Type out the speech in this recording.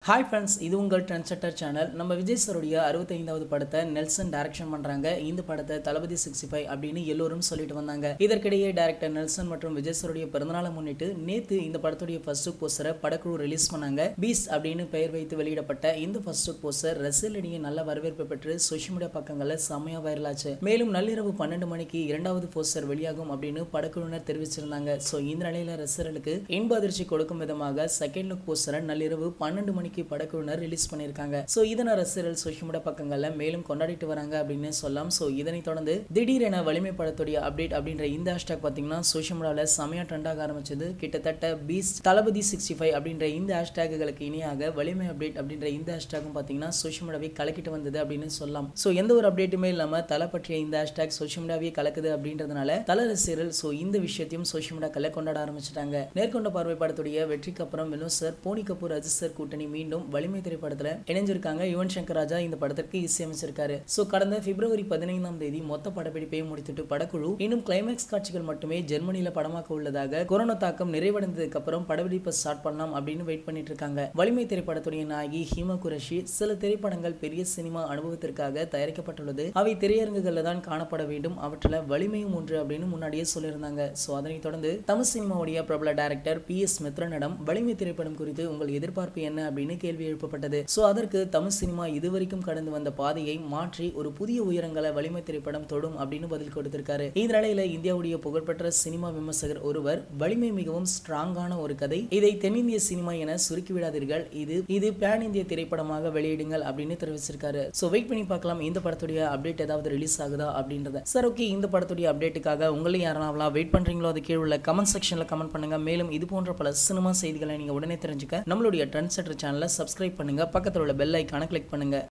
hi friends இது உங்கள் ட்ரெண்ட்செட்டர் channel நம்ம விஜய் சாருடைய அறுபத்தைந்தாவது படத்தை நெல்சன் டைரக்ஷன் பண்றாங்க இந்த படத்தை தளபதி சிக்ஸ்டி ஃபைவ் அப்படின்னு எல்லோரும் சொல்லிட்டு வந்தாங்க இதற்கிடையே டைரக்டர் நெல்சன் மற்றும் விஜய் சாருடைய பிறந்தநாளை முன்னிட்டு நேத்து இந்த படத்துடைய ஃபர்ஸ்ட் லுக் போஸ்டரை படக்குழு ரிலீஸ் பண்ணாங்க பீஸ் அப்படின்னு பெயர் வைத்து வெளியிடப்பட்ட இந்த ஃபர்ஸ்ட் லுக் போஸ்டர் ரசிகர்களிடையே நல்ல வரவேற்பு பெற்று சோஷியல் மீடியா பக்கங்களில் செம்மையா வைரலாச்சு மேலும் நள்ளிரவு பன்னெண்டு மணிக்கு இரண்டாவது போஸ்டர் வெளியாகும் அப்படின்னு படக்குழுவினர் தெரிவிச்சிருந்தாங்க ஸோ இந்த நிலையில ரசிகர்களுக்கு இன்ப அதிர்ச்சி கொடுக்கும் விதமாக செகண்ட் லுக் போஸ்டரை நள்ளிரவு பன்னெண்டு மணிக்கு படக்குழுவினர் ரிலீஸ் பண்ணியிருக்காங்க ஸோ இதனை ரசிகர்கள் சோஷியல் மீடியா பக்கங்களில் மேலும் கொண்டாடிட்டு வராங்க அப்படின்னு சொல்லலாம் ஸோ இதனை தொடர்ந்து திடீரென வலிமை படத்துடைய அப்டேட் அப்படின்ற இந்த ஹேஷ்டாக் பார்த்தீங்கன்னா சோஷியல் மீடியாவில் செமையா ட்ரெண்டாக ஆரம்பிச்சது கிட்டத்தட்ட பீஸ் தளபதி சிக்ஸ்டி ஃபைவ் அப்படின்ற இந்த ஹேஷ்டாக்குகளுக்கு இணையாக வலிமை அப்டேட் அப்படின்ற இந்த ஹேஷ்டாகும் பார்த்தீங்கன்னா சோஷியல் மீடியாவை கலக்கிட்டு வந்தது அப்படின்னு சொல்லலாம் ஸோ எந்த ஒரு அப்டேட்டுமே இல்லாமல் தலை பற்றிய இந்த ஹேஷ்டாக் சோஷியல் மீடியாவே கலக்குது அப்படின்றதுனால தல ரசிகர்கள் ஸோ இந்த விஷயத்தையும் சோஷியல் மீடியாக்களில் கொண்டாட ஆரம்பிச்சிட்டாங்க நேர்கொண்ட பார்வை படத்துடைய வெற்றிக்கு அப்புறம் வினோத் சார் போனி கபூர் அஜித் சார் கூட்டணி மீண்டும் வலிமை திரைப்படத்துல இணைஞ்சிருக்காங்க யுவன் சங்கர் ராஜா இந்த படத்திற்கு இசையமைச்சிருக்காரு சோ கடந்த பிப்ரவரி பதினைந்தாம் தேதி மொத்த படப்பிடிப்பையும் முடித்துட்டு படக்குழு இன்னும் கிளைமேக்ஸ் காட்சிகள் மட்டுமே ஜெர்மனியில படமாக்க உள்ளதாக கொரோனா தாக்கம் நிறைவடைந்ததுக்கு அப்புறம் படப்பிடிப்பை ஸ்டார்ட் பண்ணலாம் அப்படின்னு வெயிட் பண்ணிட்டு இருக்காங்க வலிமை திரைப்படத்துடைய நாயகி ஹீமா குரஷி சில திரைப்படங்கள் பெரிய சினிமா அனுபவத்திற்காக தயாரிக்கப்பட்டுள்ளது அவை திரையரங்குகளில் தான் காணப்பட வேண்டும் அவற்றில் வலிமையும் ஒன்று அப்படின்னு முன்னாடியே சொல்லியிருந்தாங்க ஸோ அதனைத் தொடர்ந்து தமிழ் சினிமாவுடைய பிரபல டைரக்டர் பி எஸ் மித்ரனிடம் வலிமை திரைப்படம் குறித்து உங்கள் எதிர்பார்ப்பு என்ன அப்படின்னு கேள்வி எழுப்பப்பட்டது ஸோ அதற்கு தமிழ் சினிமா இதுவரைக்கும் கடந்து வந்த பாதையை மாற்றி ஒரு புதிய உயரங்களை வலிமை திரைப்படம் தொடும் அப்படின்னு பதில் கொடுத்திருக்காரு இந்த நிலையில இந்தியாவுடைய புகழ்பெற்ற சினிமா விமர்சகர் ஒருவர் வலிமை மிகவும் ஸ்ட்ராங்கான ஒரு கதை இதை தென்னிந்திய சினிமா என சுருக்கி விடாதீர்கள் இது இது பேன் இந்திய திரைப்படமாக வெளியிடுங்கள் அப்படின்னு தெரிவிச்சிருக்காரு ஸோ வெயிட் பண்ணி பார்க்கலாம் இந்த படத்துடைய அப்டேட் ஏதாவது ரிலீஸ் ஆகுதா அப்படின்றத சார் ஓகே இந்த படத்துடைய அப்டேட்டுக்காக உங்களையும் யாரெல்லாம் வெயிட் பண்றீங்களோ அது கீழே உள்ள கமெண்ட் செக்ஷன்ல கமெண்ட் பண்ணுங்க மேலும் இது போன்ற பல சினிமா செய்திகளை நீங்க உடனே தெரிஞ்சுக்க நம்மளுடைய ட்ரெண்ட் செட்டர் சேனலை சப்ஸ்கிரைப் பண்ணுங்க பக்கத்தில் உள்ள பெல் ஐக்கானை கிளிக் பண்ணுங்க